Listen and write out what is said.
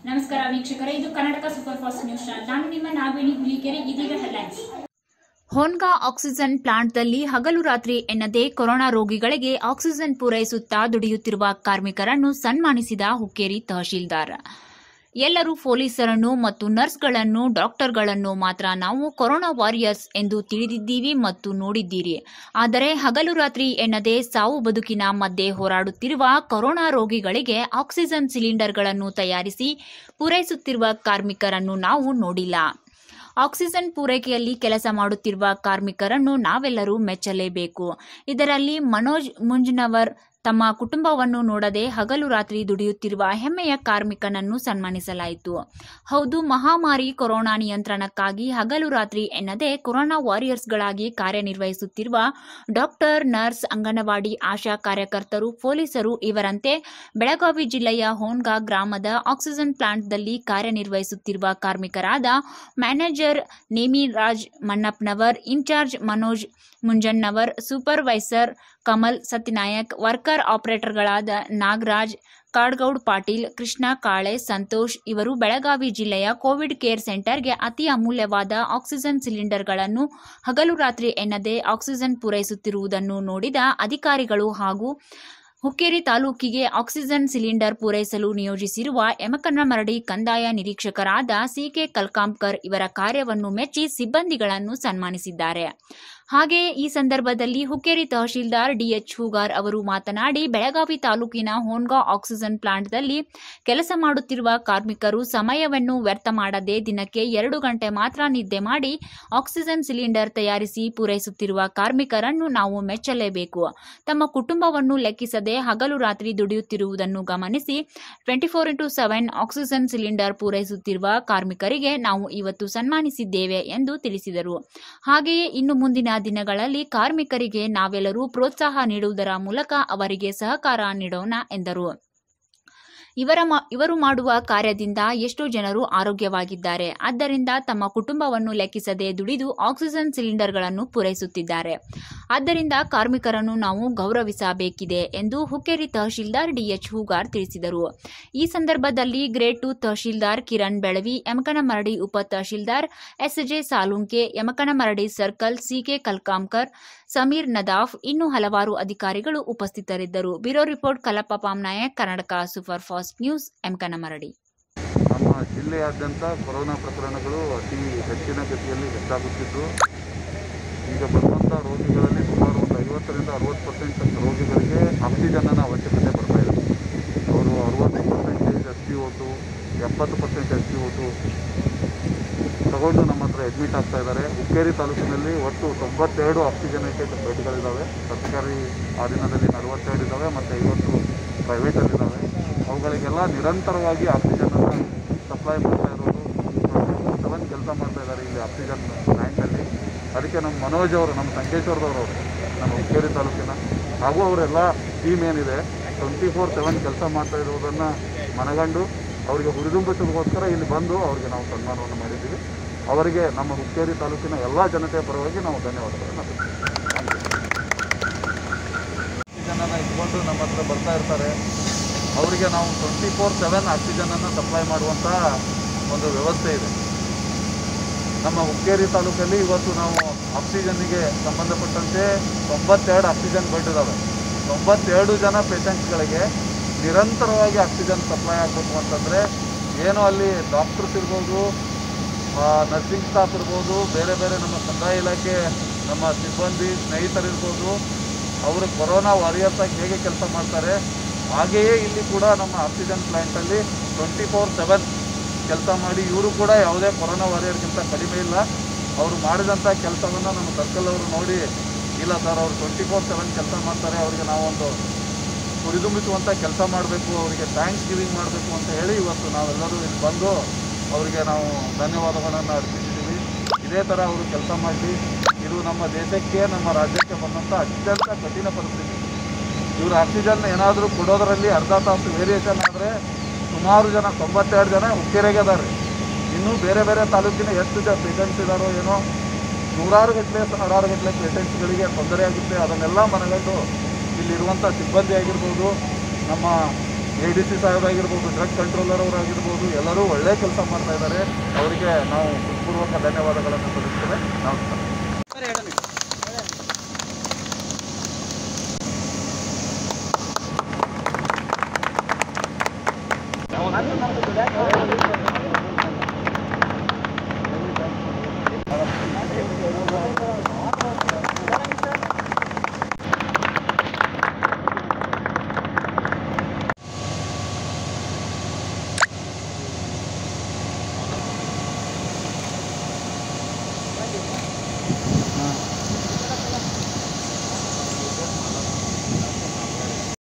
ನಮಸ್ಕಾರ ವೀಕ್ಷಕರೇ ಇದು Karnataka super fast news channel ನಾನು ನಿಮ್ಮ ನಾಗವೇಣಿ ಹುಲಿಕೆರೆ ಇದೀಗ ಹೆಡ್ಲೈನ್ಸ್ ಹೊನ್ಗಾ ಆಕ್ಸಿಜನ್ ಪ್ಲಾಂಟ್ದಲ್ಲಿ ಹಗಲು ರಾತ್ರಿ ಎನ್ನದೇ ಕೊರೋನಾ ರೋಗಿಗಳಿಗೆ ಆಕ್ಸಿಜನ್ ಪೂರೈಸುತ್ತಾ ದುಡಿಯುತ್ತಿರುವ ಕಾರ್ಮಿಕರನ್ನು ಸನ್ಮಾನಿಸಿದ ಹುಕ್ಕೇರಿ ತಹಶೀಲ್ದಾರ್ ಎಲ್ಲರೂ ಪೊಲೀಸರನ್ನು ಮತ್ತು ನರ್ಸ್ಗಳನ್ನು ಡಾಕ್ಟರ್ಗಳನ್ನು ಮಾತ್ರ ನಾವು ಕೊರೋನಾ ವಾರಿಯರ್ಸ್ ಎಂದು ತಿಳಿದಿದ್ದೀವಿ ಮತ್ತು ನೋಡಿದ್ದೀರಿ ಆದರೆ ಹಗಲು ರಾತ್ರಿ ಎನ್ನದೇ ಸಾವು ಬದುಕಿನ ಮಧ್ಯೆ ಹೋರಾಡುತ್ತಿರುವ ಕೊರೋನಾ ರೋಗಿಗಳಿಗೆ ಆಕ್ಸಿಜನ್ ಸಿಲಿಂಡರ್ಗಳನ್ನು ತಯಾರಿಸಿ ಪೂರೈಸುತ್ತಿರುವ ಕಾರ್ಮಿಕರನ್ನು ನಾವು ನೋಡಿಲ್ಲ ಆಕ್ಸಿಜನ್ ಪೂರೈಕೆಯಲ್ಲಿ ಕೆಲಸ ಮಾಡುತ್ತಿರುವ ಕಾರ್ಮಿಕರನ್ನು ನಾವೆಲ್ಲರೂ ಮೆಚ್ಚಲೇಬೇಕು ಇದರಲ್ಲಿ ಮನೋಜ್ ಮುಂಜ್ನವರ್ ತಮ್ಮ ಕುಟುಂಬವನ್ನು ನೋಡದೆ ಹಗಲು ರಾತ್ರಿ ದುಡಿಯುತ್ತಿರುವ ಹೆಮ್ಮೆಯ ಕಾರ್ಮಿಕನನ್ನು ಸನ್ಮಾನಿಸಲಾಯಿತು ಹೌದು ಮಹಾಮಾರಿ ಕೊರೋನಾ ನಿಯಂತ್ರಣಕ್ಕಾಗಿ ಹಗಲು ರಾತ್ರಿ ಎನ್ನದೆ ಕೊರೋನಾ ವಾರಿಯರ್ಸ್ಗಳಾಗಿ ಕಾರ್ಯನಿರ್ವಹಿಸುತ್ತಿರುವ ಡಾಕ್ಟರ್ ನರ್ಸ್ ಅಂಗನವಾಡಿ ಆಶಾ ಕಾರ್ಯಕರ್ತರು ಪೊಲೀಸರು ಇವರಂತೆ ಬೆಳಗಾವಿ ಜಿಲ್ಲೆಯ ಹೋನ್ಗಾ ಗ್ರಾಮದ ಆಕ್ಸಿಜನ್ ಪ್ಲಾಂಟ್ದಲ್ಲಿ ಕಾರ್ಯನಿರ್ವಹಿಸುತ್ತಿರುವ ಕಾರ್ಮಿಕರಾದ manager Nemiraj Mannappanavar incharge Manoj Munjannavar supervisor Kamal Satyanayak worker ಆಪರೇಟರ್ಗಳಾದ ನಾಗರಾಜ್ ಕಾಡ್ಗೌಡ್ ಪಾಟೀಲ್ ಕೃಷ್ಣ ಕಾಳೆ ಸಂತೋಷ್ ಇವರು ಬೆಳಗಾವಿ ಜಿಲ್ಲೆಯ ಕೋವಿಡ್ ಕೇರ್ ಸೆಂಟರ್ಗೆ ಅತಿ ಅಮೂಲ್ಯವಾದ ಆಕ್ಸಿಜನ್ ಸಿಲಿಂಡರ್ಗಳನ್ನು ಹಗಲು ರಾತ್ರಿ ಎನ್ನದೇ ಆಕ್ಸಿಜನ್ ಪೂರೈಸುತ್ತಿರುವುದನ್ನು ನೋಡಿದ ಅಧಿಕಾರಿಗಳು ಹಾಗೂ ಹುಕ್ಕೇರಿ ತಾಲೂಕಿಗೆ ಆಕ್ಸಿಜನ್ ಸಿಲಿಂಡರ್ ಪೂರೈಸಲು ನಿಯೋಜಿಸಿರುವ ಯಮಕನ್ನಮರಡಿ ಕಂದಾಯ ನಿರೀಕ್ಷಕರಾದ ಸಿಕೆ ಕಲ್ಕಾಂಕರ್ ಇವರ ಕಾರ್ಯವನ್ನು ಮೆಚ್ಚಿ ಸಿಬ್ಬಂದಿಗಳನ್ನು ಸನ್ಮಾನಿಸಿದ್ದಾರೆ ಹಾಗೆಯೇ ಈ ಸಂದರ್ಭದಲ್ಲಿ ಹುಕ್ಕೇರಿ ತಹಶೀಲ್ದಾರ್ ಡಿಎಚ್ ಹೂಗಾರ್ ಅವರು ಮಾತನಾಡಿ ಬೆಳಗಾವಿ ತಾಲೂಕಿನ ಹೋನ್ಗಾ ಆಕ್ಸಿಜನ್ ಪ್ಲಾಂಟ್ದಲ್ಲಿ ಕೆಲಸ ಮಾಡುತ್ತಿರುವ ಕಾರ್ಮಿಕರು ಸಮಯವನ್ನು ವ್ಯರ್ಥ ಮಾಡದೆ ದಿನಕ್ಕೆ ಎರಡು ಗಂಟೆ ಮಾತ್ರ ನಿದ್ದೆ ಮಾಡಿ ಆಕ್ಸಿಜನ್ ಸಿಲಿಂಡರ್ ತಯಾರಿಸಿ ಪೂರೈಸುತ್ತಿರುವ ಕಾರ್ಮಿಕರನ್ನು ನಾವು ಮೆಚ್ಚಲೇಬೇಕು ತಮ್ಮ ಕುಟುಂಬವನ್ನು ಲೆಕ್ಕಿಸದೆ ಹಗಲು ರಾತ್ರಿ ದುಡಿಯುತ್ತಿರುವುದನ್ನು ಗಮನಿಸಿ twenty four into seven oxygen cylinder ಪೂರೈಸುತ್ತಿರುವ ಕಾರ್ಮಿಕರಿಗೆ ನಾವು ಇವತ್ತು ಸನ್ಮಾನಿಸಿದ್ದೇವೆ ಎಂದು ತಿಳಿಸಿದರು ಹಾಗೆಯೇ ಇನ್ನು ಮುಂದಿನ ದಿನಗಳಲ್ಲಿ ಕಾರ್ಮಿಕರಿಗೆ ನಾವೆಲ್ಲರೂ ಪ್ರೋತ್ಸಾಹ ನೀಡುವುದರ ಮೂಲಕ ಅವರಿಗೆ ಸಹಕಾರ ನೀಡೋಣ ಎಂದರು ಇವರ ಮಾ- ಇವರು ಮಾಡುವ ಕಾರ್ಯದಿಂದ ಎಷ್ಟೋ ಜನರು ಆರೋಗ್ಯವಾಗಿದ್ದಾರೆ ಆದ್ದರಿಂದ ತಮ್ಮ ಕುಟುಂಬವನ್ನು ಲೆಕ್ಕಿಸದೆ ದುಡಿದು ಆಕ್ಸಿಜನ್ ಸಿಲಿಂಡರ್ಗಳನ್ನು ಪೂರೈಸುತ್ತಿದ್ದಾರೆ ಆದ್ದರಿಂದ ಕಾರ್ಮಿಕರನ್ನು ನಾವು ಗೌರವಿಸಬೇಕಿದೆ ಎಂದು ಹುಕ್ಕೇರಿ ತಹಶೀಲ್ದಾರ್ ಡಿಎಚ್ ಹೂಗಾರ್ ತಿಳಿಸಿದರು ಈ ಸಂದರ್ಭದಲ್ಲಿ ಗ್ರೇಡ್ ಟು ತಹಶೀಲ್ದಾರ್ ಕಿರಣ್ ಬೆಳವಿ ಯಮಕನಮರಡಿ ಉಪ tahsildar SJ Salunke Yamakanmardi circle CK Kalkankar Sameer Nadaf ಇನ್ನೂ ಹಲವಾರು ಅಧಿಕಾರಿಗಳು ಉಪಸ್ಥಿತರಿದ್ದರು bureau report Kalappa Pamnayak Karnataka super fast news Yamakanmardi ನಮ್ಮ ಜಿಲ್ಲೆಯಾದ್ಯಂತ ಕೊರೋನಾ ಪ್ರಕರಣಗಳು ಅತಿ ಹೆಚ್ಚಿನ ಗತಿಯಲ್ಲಿ ಹೆಚ್ಚಾಗುತ್ತಿದ್ದು ಈಗ ಬರುವಂಥ ರೋಗಿಗಳಲ್ಲಿ ಸುಮಾರು ಒಂದು ಐವತ್ತರಿಂದ ಅರುವತ್ತು ಪರ್ಸೆಂಟ್ ರೋಗಿಗಳಿಗೆ ಆಕ್ಸಿಜನ್ನ ಅವಶ್ಯಕತೆ ಬರ್ತಾ ಇದೆ ಅವರು ಅರುವತ್ತು ಪರ್ಸೆಂಟೇಜ್ ಎಸ್ ಪಿ ಓಟು ಎಪ್ಪತ್ತು ಪರ್ಸೆಂಟ್ ಎಸ್ ಪಿ ಓಟು ತಗೊಂಡು ನಮ್ಮ ಹತ್ರ ಅಡ್ಮಿಟ್ ಆಗ್ತಾ ಇದ್ದಾರೆ ಹುಕ್ಕೇರಿ ತಾಲೂಕಿನಲ್ಲಿ ಒಟ್ಟು ತೊಂಬತ್ತೆರಡು ಆಕ್ಸಿಜನೇಟೆಡ್ ಬೆಡ್ಗಳಿದ್ದಾವೆ ಸರ್ಕಾರಿ ಆಧೀನದಲ್ಲಿ ನಲವತ್ತೆರಡು ಇದ್ದಾವೆ ಮತ್ತು ಐವತ್ತು ಪ್ರೈವೇಟಲ್ಲಿದ್ದಾವೆ ಅವುಗಳಿಗೆಲ್ಲ ನಿರಂತರವಾಗಿ ಆಕ್ಸಿಜನನ್ನು ಸಪ್ಲೈ ಮಾಡ್ತಾ ಇರೋದು ಸೆವೆನ್ ಕೆಲಸ ಮಾಡ್ತಾ ಇದ್ದಾರೆ ಇಲ್ಲಿ ಆಕ್ಸಿಜನ್ ಪ್ಲ್ಯಾಂಟಲ್ಲಿ ಅದಕ್ಕೆ ನಮ್ಮ ಮನೋಜ್ ಅವರು ನಮ್ಮ ಸಂಕೇಶ್ವರದವರು ಅವರು ನಮ್ಮ ಹುಕ್ಕೇರಿ ತಾಲೂಕಿನ ಹಾಗೂ ಅವರೆಲ್ಲ ಟೀಮ್ ಏನಿದೆ ಟ್ವೆಂಟಿ ಫೋರ್ ಸೆವೆನ್ ಕೆಲಸ ಮಾಡ್ತಾ ಇರುವುದನ್ನು ಮನಗಂಡು ಅವರಿಗೆ ಹುರಿದುಂಬಿಸೋದಕ್ಕೋಸ್ಕರ ಇಲ್ಲಿ ಬಂದು ಅವರಿಗೆ ನಾವು ಸನ್ಮಾನವನ್ನು ಮಾಡಿದ್ದೀವಿ ಅವರಿಗೆ ನಮ್ಮ ಹುಕ್ಕೇರಿ ತಾಲೂಕಿನ ಎಲ್ಲ ಜನತೆಯ ಪರವಾಗಿ ನಾವು ಧನ್ಯವಾದಗಳನ್ನು ಆಕ್ಸಿಜನನ್ನು ಇಟ್ಕೊಂಡು ನಮ್ಮ ಹತ್ರ ಬರ್ತಾ ಇರ್ತಾರೆ ಅವರಿಗೆ ನಾವು ಟ್ವೆಂಟಿ ಫೋರ್ ಸೆವೆನ್ ಆಕ್ಸಿಜನನ್ನು ಸಪ್ಲೈ ಮಾಡುವಂಥ ಒಂದು ವ್ಯವಸ್ಥೆ ಇದೆ ನಮ್ಮ ಹುಕ್ಕೇರಿ ತಾಲೂಕಲ್ಲಿ ಇವತ್ತು ನಾವು ಆಕ್ಸಿಜನ್ನಿಗೆ ಸಂಬಂಧಪಟ್ಟಂತೆ ತೊಂಬತ್ತೆರಡು ಆಕ್ಸಿಜನ್ ಬೆಡ್ ಇದ್ದಾವೆ ತೊಂಬತ್ತೆರಡು ಜನ ಪೇಷಂಟ್ಸ್ಗಳಿಗೆ ನಿರಂತರವಾಗಿ ಆಕ್ಸಿಜನ್ ಸಪ್ಲೈ ಆಗಬೇಕು ಅಂತಂದರೆ ಏನು ಅಲ್ಲಿ ಡಾಕ್ಟರ್ಸ್ ಇರ್ಬೋದು ನರ್ಸಿಂಗ್ ಸ್ಟಾಫ್ ಇರ್ಬೋದು ಬೇರೆ ಬೇರೆ ನಮ್ಮ ಕಂದಾಯ ಇಲಾಖೆ ನಮ್ಮ ಸಿಬ್ಬಂದಿ ಸ್ನೇಹಿತರಿರ್ಬೋದು ಅವರು ಕೊರೋನಾ ವಾರಿಯರ್ಸ್ ಆಗಿ ಹೇಗೆ ಕೆಲಸ ಮಾಡ್ತಾರೆ ಹಾಗೆಯೇ ಇಲ್ಲಿ ಕೂಡ ನಮ್ಮ ಆಕ್ಸಿಜನ್ ಪ್ಲ್ಯಾಂಟಲ್ಲಿ ಟ್ವೆಂಟಿ ಫೋರ್ ಸೆವೆನ್ ಕೆಲಸ ಮಾಡಿ ಇವರು ಕೂಡ ಯಾವುದೇ ಕೊರೋನಾ ವಾರಿಯರ್ಗಿಂತ ಕಡಿಮೆ ಇಲ್ಲ ಅವರು ಮಾಡಿದಂಥ ಕೆಲಸವನ್ನು ನಮ್ಮ ಸರ್ಕಲ್ ಅವರು ನೋಡಿ ಇಲ್ಲ ಸರ್ ಅವರು ಟ್ವೆಂಟಿ ಫೋರ್ ಸೆವೆನ್ ಕೆಲಸ ಮಾಡ್ತಾರೆ ಅವರಿಗೆ ನಾವೊಂದು ಹುರಿದುಂಬಿಸುವಂಥ ಕೆಲಸ ಮಾಡಬೇಕು ಅವರಿಗೆ ಥ್ಯಾಂಕ್ಸ್ ಗಿವಿಂಗ್ ಮಾಡಬೇಕು ಅಂತ ಹೇಳಿ ಇವತ್ತು ನಾವೆಲ್ಲರೂ ಇಲ್ಲಿ ಬಂದು ಅವರಿಗೆ ನಾವು ಧನ್ಯವಾದಗಳನ್ನು ಅರ್ಪಿಸಿದ್ದೀವಿ ಇದೇ ಥರ ಅವರು ಕೆಲಸ ಮಾಡಲಿ ಇದು ನಮ್ಮ ದೇಶಕ್ಕೆ ನಮ್ಮ ರಾಜ್ಯಕ್ಕೆ ಬಂದಂಥ ಅತ್ಯಂತ ಕಠಿಣ ಪರಿಸ್ಥಿತಿ ಇವರು ಆಕ್ಸಿಜನ್ ಏನಾದರೂ ಕೊಡೋದರಲ್ಲಿ ಅರ್ಧ ತಾಸು ವೇರಿಯೇಷನ್ ಆದರೆ ಸುಮಾರು ಜನ ತೊಂಬತ್ತೆರಡು ಜನ ಹುಕ್ಕೇರಿಗೆ ಅದಾರೆ ಇನ್ನೂ ಬೇರೆ ಬೇರೆ ತಾಲೂಕಿನ ಎಷ್ಟು ಜನ ಪೇಷಂಟ್ಸ್ ಇದ್ದಾರೋ ಏನೋ ನೂರಾರು ಗಟ್ಟಲೆ ಸಾವಿರಾರು ಗಟ್ಟಲೆ ಪೇಷಂಟ್ಸ್ಗಳಿಗೆ ತೊಂದರೆ ಆಗುತ್ತೆ ಅದನ್ನೆಲ್ಲ ಮನಗಂಡು ಇಲ್ಲಿರುವಂಥ ಸಿಬ್ಬಂದಿ ಆಗಿರ್ಬೋದು ನಮ್ಮ ಎ ಡಿ ಸಿ ಸಾಹೇಬ್ ಆಗಿರ್ಬೋದು ಡ್ರಗ್ ಕಂಟ್ರೋಲರ್ ಅವರಾಗಿರ್ಬೋದು ಎಲ್ಲರೂ ಒಳ್ಳೆ ಕೆಲಸ ಮಾಡ್ತಾ ಇದ್ದಾರೆ ಅವರಿಗೆ ನಾವು ಹೃತ್ಪೂರ್ವಕ ಧನ್ಯವಾದಗಳನ್ನು ಸಲ್ಲಿಸ್ತೇವೆ ನಮಸ್ಕಾರ